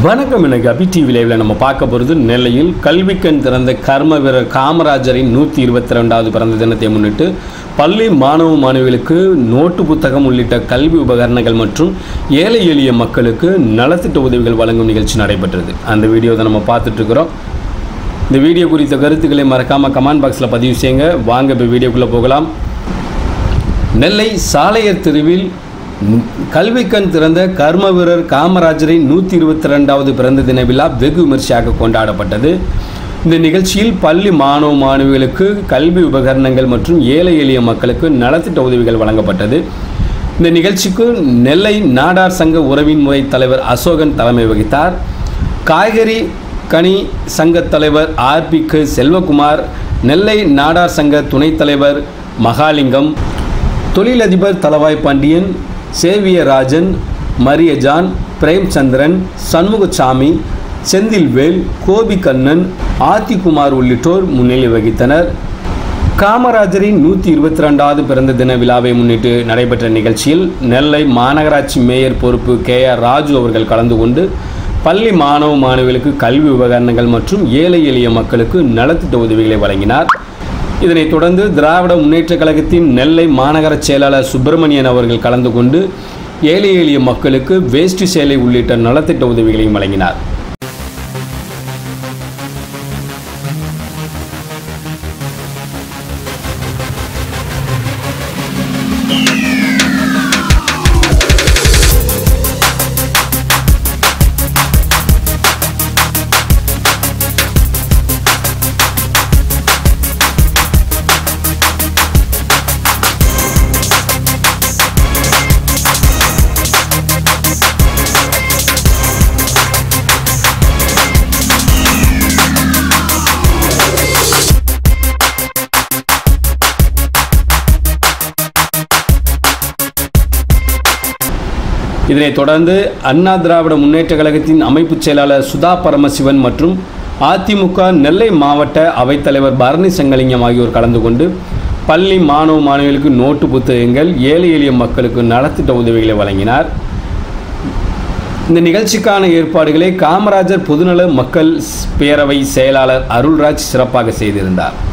வணக்கம் எனக்கு அபி டிவி லைவ்ல நம்ம பார்க்க போகிறது நெல்லையில் கல்விக்கண் திறந்த கர்ம வீரர் காமராஜரின் நூற்றி இருபத்தி ரெண்டாவது பிறந்த தினத்தை முன்னிட்டு பள்ளி மாணவ மாணவிகளுக்கு நோட்டு புத்தகம் உள்ளிட்ட கல்வி உபகரணங்கள் மற்றும் ஏழை எளிய மக்களுக்கு நலத்திட்ட உதவிகள் வழங்கும் நிகழ்ச்சி நடைபெற்றது அந்த வீடியோ தான் நம்ம பார்த்துட்டு இருக்கிறோம் இந்த வீடியோ குறித்த கருத்துக்களை மறக்காமல் கமெண்ட் பாக்ஸில் பதிவு செய்யுங்க வாங்க இப்போ வீடியோக்குள்ளே போகலாம் நெல்லை சாலையர் தெருவில் ம், கல்விக்கண் திறந்த கர்ம வீரர் காமராஜரின் நூற்றி இருபத்தி ரெண்டாவது பிறந்த தின விழா வெகு விமர்சையாக கொண்டாடப்பட்டது இந்த நிகழ்ச்சியில் பள்ளி மாணவ மாணவிகளுக்கு கல்வி உபகரணங்கள் மற்றும் ஏழை எளிய மக்களுக்கு நலத்திட்ட உதவிகள் வழங்கப்பட்டது இந்த நிகழ்ச்சிக்கு நெல்லை நாடார் சங்க உறவின் முறை தலைவர் அசோகன் தலைமை வகித்தார் காய்கறி கனி சங்க தலைவர் ஆர்பிக்கு செல்வகுமார் நெல்லை நாடார் சங்க துணைத் தலைவர் மகாலிங்கம் தொழிலதிபர் தலவாய் பாண்டியன் சேவியராஜன் மரியஜான் பிரேம்சந்திரன் சண்முகசாமி செந்தில்வேல் கோபிகண்ணன் ஆத்திகுமார் உள்ளிட்டோர் முன்னிலை வகித்தனர் காமராஜரின் நூற்றி இருபத்தி ரெண்டாவது பிறந்த தின விழாவை முன்னிட்டு நடைபெற்ற நிகழ்ச்சியில் நெல்லை மாநகராட்சி மேயர் பொறுப்பு கே ஆர் ராஜு அவர்கள் கலந்து கொண்டு பள்ளி மாணவ மாணவிகளுக்கு கல்வி உபகரணங்கள் மற்றும் ஏழை எளிய மக்களுக்கு நலத்திட்ட உதவிகளை வழங்கினார் இதனைத் தொடர்ந்து திராவிட முன்னேற்றக் கழகத்தின் நெல்லை மாநகர செயலாளர் சுப்பிரமணியன் அவர்கள் கலந்து கொண்டு ஏழை எளிய மக்களுக்கு வேஷ்டி சேலை உள்ளிட்ட நலத்திட்ட உதவிகளையும் வழங்கினார் இதனைத் தொடர்ந்து அண்ணா திராவிட முன்னேற்றக் கழகத்தின் அமைப்புச் செயலாளர் சுதா பரமசிவன் மற்றும் அதிமுக நெல்லை மாவட்ட அவைத்தலைவர் பரணி சங்கலிங்கம் ஆகியோர் கலந்து கொண்டு பள்ளி மாணவ மாணவிகளுக்கு நோட்டு புத்தகங்கள் ஏழை எளிய மக்களுக்கு நலத்திட்ட உதவிகளை வழங்கினார் இந்த நிகழ்ச்சிக்கான ஏற்பாடுகளை காமராஜர் பொதுநல மக்கள் பேரவை செயலாளர் அருள்ராஜ் சிறப்பாக செய்திருந்தார்